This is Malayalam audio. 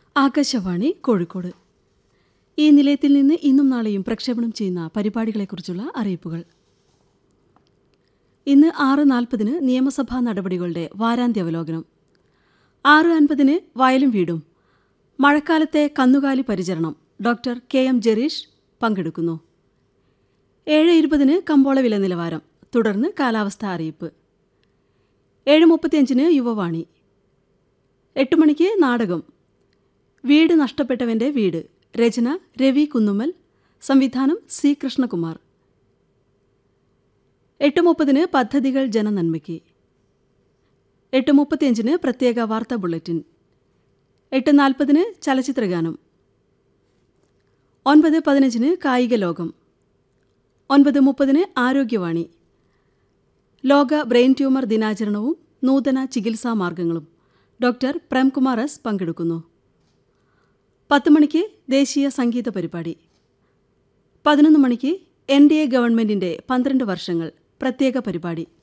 ആകാശവാണി കോഴിക്കോട് ഈ നിലയത്തിൽ നിന്ന് ഇന്നും നാളെയും പ്രക്ഷേപണം ചെയ്യുന്ന പരിപാടികളെക്കുറിച്ചുള്ള അറിയിപ്പുകൾ ഇന്ന് ആറ് നാൽപ്പതിന് നിയമസഭാ നടപടികളുടെ വാരാന്ത്യാവലോകനം ആറ് അൻപതിന് വയലും വീടും മഴക്കാലത്തെ കന്നുകാലി പരിചരണം ഡോക്ടർ കെ എം ജെറീഷ് പങ്കെടുക്കുന്നു ഏഴ് ഇരുപതിന് കമ്പോള വില നിലവാരം തുടർന്ന് കാലാവസ്ഥ അറിയിപ്പ് ഏഴ് മുപ്പത്തിയഞ്ചിന് യുവവാണി എട്ട് മണിക്ക് നാടകം വീട് നഷ്ടപ്പെട്ടവന്റെ വീട് രചന രവി കുന്നുമ്മൽ സംവിധാനം സി കൃഷ്ണകുമാർ എട്ട് മുപ്പതിന് പദ്ധതികൾ ജനനന്മയ്ക്ക് എട്ട് മുപ്പത്തിയഞ്ചിന് പ്രത്യേക വാർത്താ ബുള്ളറ്റിൻ എട്ട് നാൽപ്പതിന് ചലച്ചിത്രഗാനം ഒൻപത് പതിനഞ്ചിന് കായിക ലോകം ഒൻപത് മുപ്പതിന് ആരോഗ്യവാണി ലോക ബ്രെയിൻ ട്യൂമർ ദിനാചരണവും നൂതന ചികിത്സാ മാർഗങ്ങളും ഡോക്ടർ പ്രേംകുമാർ എസ് പങ്കെടുക്കുന്നു പത്ത് മണിക്ക് ദേശീയ സംഗീത പരിപാടി പതിനൊന്ന് മണിക്ക് എൻ ഡി എ ഗവൺമെന്റിന്റെ പന്ത്രണ്ട് വർഷങ്ങൾ പ്രത്യേക പരിപാടി